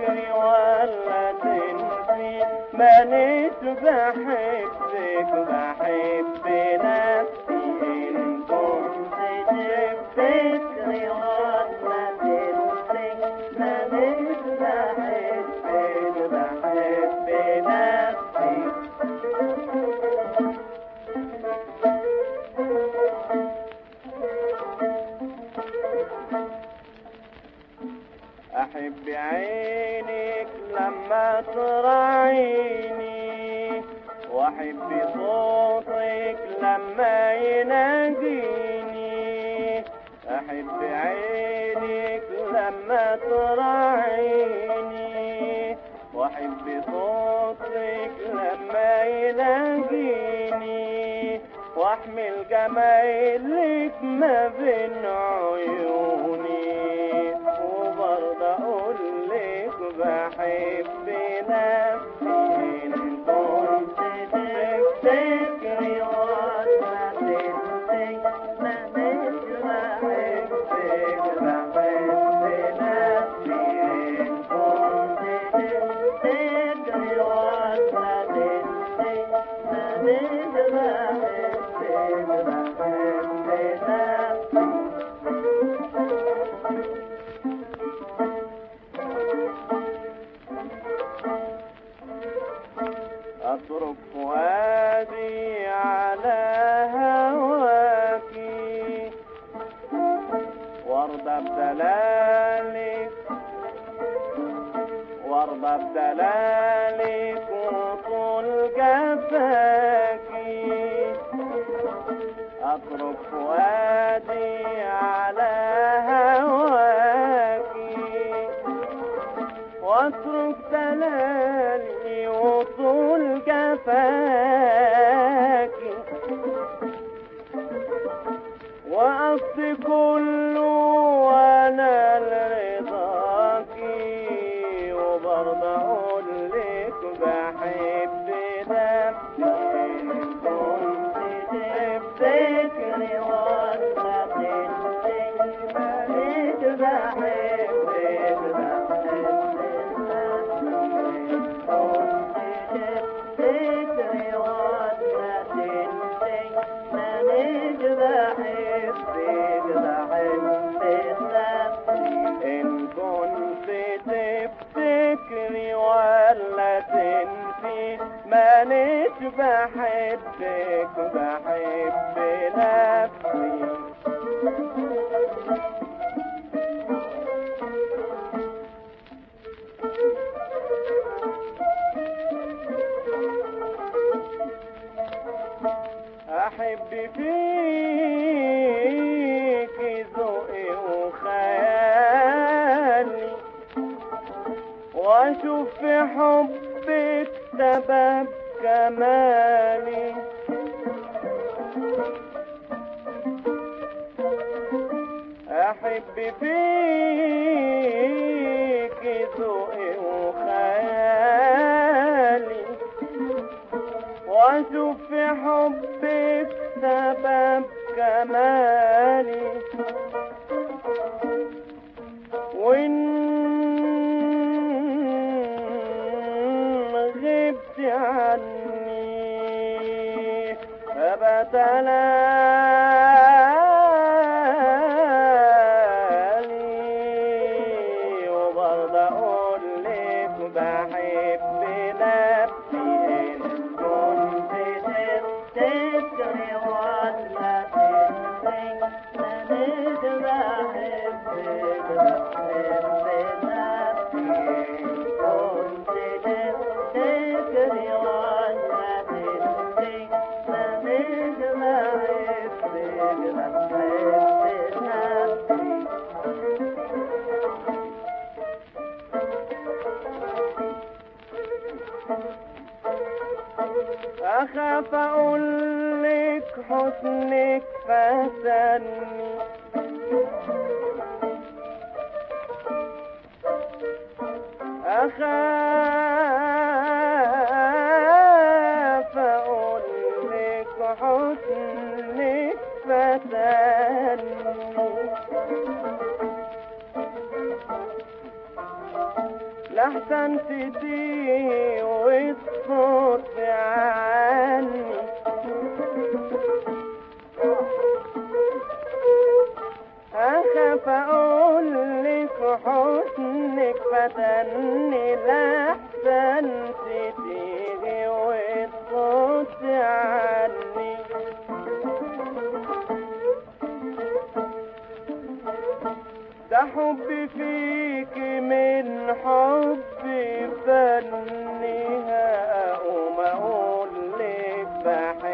تفتكري ولا تنسي مانيش بحبك بحب نفسي إن كنت تفتكري ولا تنسي مانيش بحبك بحب نفسي أحب عينك لما تراعيني وأحب صوتك لما يناجيني أحب عينك لما تراعيني وأحب صوتك لما يناجيني واحمل جمايلك ما بين عيوني وبرضه اقول لك بحب نفسي ان كنت تفتكري ولا تنسي ما مش بحبك بحب نفسي ان كنت تفتكري ولا تنسي ما مش بحبك بحب نفسي أترك فؤادي على هواكي وارضى بدلالك وارضى بدلالك وطول جفاكي أترك فؤادي على هواكي واترك دلالي وطول جفاكي وقصدي كله وانا لرضاكي وبرضه اقول لك بحب نفسي إن كنت تفتكري ولا تنسي مالك بحبك تفتكري ولا تنسي مالك بحبك بحب نفسي إن كنت تفتكري ولا تنسي مانيش بحبك بحب نفسي أحب فيك ذوقي وخيالي وأشوف في حبك سبب كمالي أحب فيك ذوقي وخيالي واشوف في حبك سبب كمالي وان غبت عني ابت لي وبرضه اقول لك بحب نفسي ان كنت تفتكري ولا تنسي مانيش بحبك بحب نفسي ان كنت تفتكري ولا تنسي مانيش بحبك بحب نفسي أخاف أقول لك حسنك فتني أخاف أقول لك حسنك فتني لحسن تديه والصوت عني أخاف أقول لك حسنك فتني لحسن تديه والصوت عني ده حبي فيك من حبي فنيها أقوم أقول لك